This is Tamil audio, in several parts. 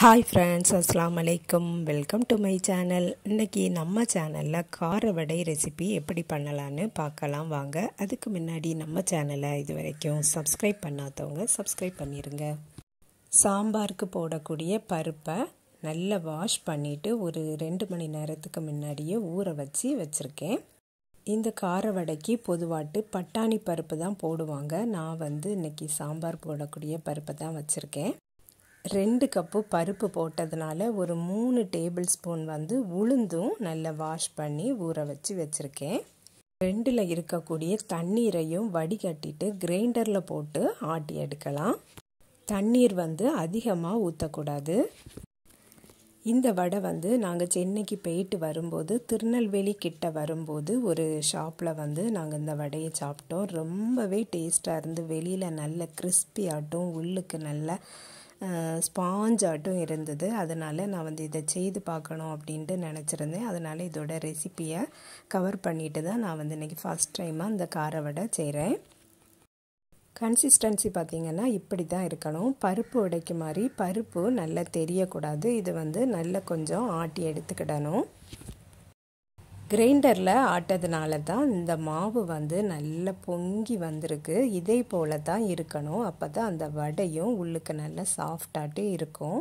ஹாய் ஃப்ரெண்ட்ஸ் அஸ்லாம் அலைக்கும் வெல்கம் டு மை சேனல் இன்றைக்கி நம்ம சேனலில் கார வடை ரெசிபி எப்படி பண்ணலான்னு பார்க்கலாம் வாங்க அதுக்கு முன்னாடி நம்ம சேனலை இது வரைக்கும் சப்ஸ்கிரைப் பண்ணாதவங்க சப்ஸ்கிரைப் பண்ணிடுங்க சாம்பாருக்கு போடக்கூடிய பருப்பை நல்லா வாஷ் பண்ணிவிட்டு ஒரு ரெண்டு மணி நேரத்துக்கு முன்னாடியே ஊற வச்சு வச்சுருக்கேன் இந்த கார வடைக்கு பொதுவாட்டு பட்டாணி பருப்பு தான் போடுவாங்க நான் வந்து இன்றைக்கி சாம்பார் போடக்கூடிய பருப்பை தான் வச்சுருக்கேன் ரெண்டு கப்பு பருப்பு போட்டதுனால ஒரு மூணு டேபிள் ஸ்பூன் வந்து உளுந்தும் நல்லா வாஷ் பண்ணி ஊற வச்சு வச்சுருக்கேன் ரெண்டில் இருக்கக்கூடிய தண்ணீரையும் வடிகட்டிட்டு கிரைண்டரில் போட்டு ஆட்டி எடுக்கலாம் தண்ணீர் வந்து அதிகமாக ஊற்றக்கூடாது இந்த வடை வந்து நாங்கள் சென்னைக்கு போயிட்டு வரும்போது திருநெல்வேலி கிட்ட வரும்போது ஒரு ஷாப்பில் வந்து நாங்கள் இந்த வடையை சாப்பிட்டோம் ரொம்பவே டேஸ்ட்டாக இருந்து வெளியில் நல்ல கிறிஸ்பி ஆட்டும் உள்ளுக்கு நல்ல ஸ்பாஞ்சாட்டும் இருந்தது அதனால் நான் வந்து இதை செய்து பார்க்கணும் அப்படின்ட்டு நினச்சிருந்தேன் அதனால் இதோட ரெசிப்பியை கவர் பண்ணிட்டு தான் நான் வந்து இன்றைக்கி ஃபஸ்ட் டைமாக இந்த கார வடை செய்கிறேன் கன்சிஸ்டன்சி பார்த்திங்கன்னா இப்படி தான் இருக்கணும் பருப்பு உடைக்கு மாதிரி பருப்பு நல்லா தெரியக்கூடாது இது வந்து நல்லா கொஞ்சம் ஆட்டி எடுத்துக்கிடணும் கிரைண்டரில் ஆட்டதுனால தான் இந்த மாவு வந்து நல்லா பொங்கி வந்திருக்கு இதே போல தான் இருக்கணும் அப்போ தான் அந்த வடையும் உள்ளுக்கு நல்லா சாஃப்டாட்டு இருக்கும்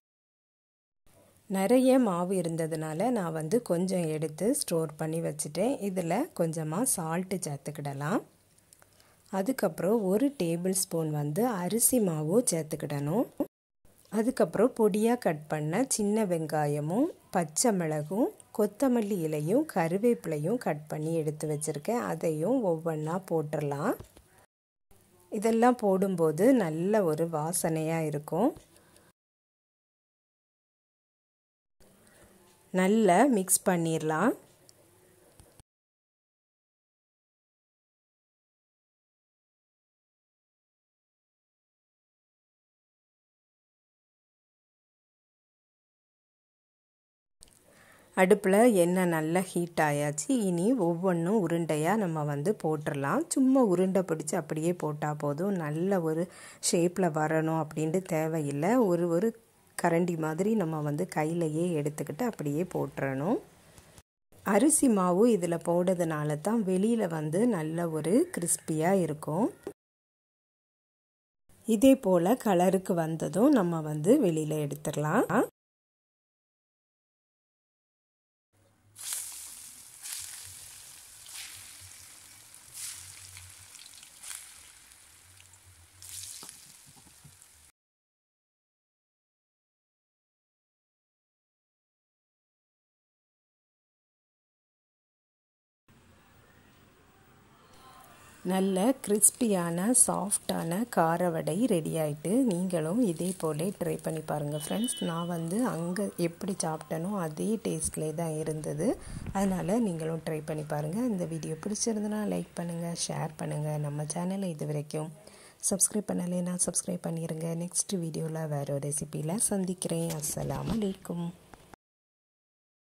நிறைய மாவு இருந்ததுனால நான் வந்து கொஞ்சம் எடுத்து ஸ்டோர் பண்ணி வச்சுட்டேன் இதில் கொஞ்சமாக சால்ட்டு சேர்த்துக்கிடலாம் அதுக்கப்புறம் ஒரு டேபிள் ஸ்பூன் வந்து அரிசி மாவும் சேர்த்துக்கிடணும் அதுக்கப்புறம் பொடியாக கட் பண்ண சின்ன வெங்காயமும் பச்சை மிளகும் கொத்தமல்லி இலையும் கருவேப்பிலையும் கட் பண்ணி எடுத்து வச்சுருக்கேன் அதையும் ஒவ்வொன்றா போட்டுடலாம் இதெல்லாம் போடும்போது நல்ல ஒரு வாசனையாக இருக்கும் நல்லா மிக்ஸ் பண்ணிடலாம் அடுப்பில் எண்ணெய் நல்லா ஹீட் ஆயாச்சு இனி ஒவ்வொன்றும் உருண்டையாக நம்ம வந்து போட்டுடலாம் சும்மா உருண்டை பிடிச்சி அப்படியே போட்டால் போதும் நல்ல ஒரு ஷேப்பில் வரணும் அப்படின்ட்டு தேவையில்லை ஒரு ஒரு கரண்டி மாதிரி நம்ம வந்து கையிலையே எடுத்துக்கிட்டு அப்படியே போட்டுறணும் அரிசி மாவு இதில் போடுறதுனால தான் வெளியில் வந்து நல்ல ஒரு கிறிஸ்பியாக இருக்கும் இதே போல் கலருக்கு வந்ததும் நம்ம வந்து வெளியில் எடுத்துடலாம் நல்ல கிறிஸ்பியான சாஃப்டான கார வடை ரெடி ஆகிட்டு நீங்களும் இதே போல் ட்ரை பண்ணி பாருங்கள் ஃப்ரெண்ட்ஸ் நான் வந்து அங்கே எப்படி சாப்பிட்டனோ அதே டேஸ்ட்லேயே தான் இருந்தது அதனால் நீங்களும் ட்ரை பண்ணி பாருங்கள் இந்த வீடியோ பிடிச்சிருந்தனா லைக் பண்ணுங்கள் ஷேர் பண்ணுங்கள் நம்ம சேனலை இது வரைக்கும் சப்ஸ்கிரைப் பண்ணலைன்னா சப்ஸ்கிரைப் பண்ணிடுங்க நெக்ஸ்ட் வீடியோவில் வேறு ரெசிப்பியில் சந்திக்கிறேன் அஸ்லாம் வலைக்கும்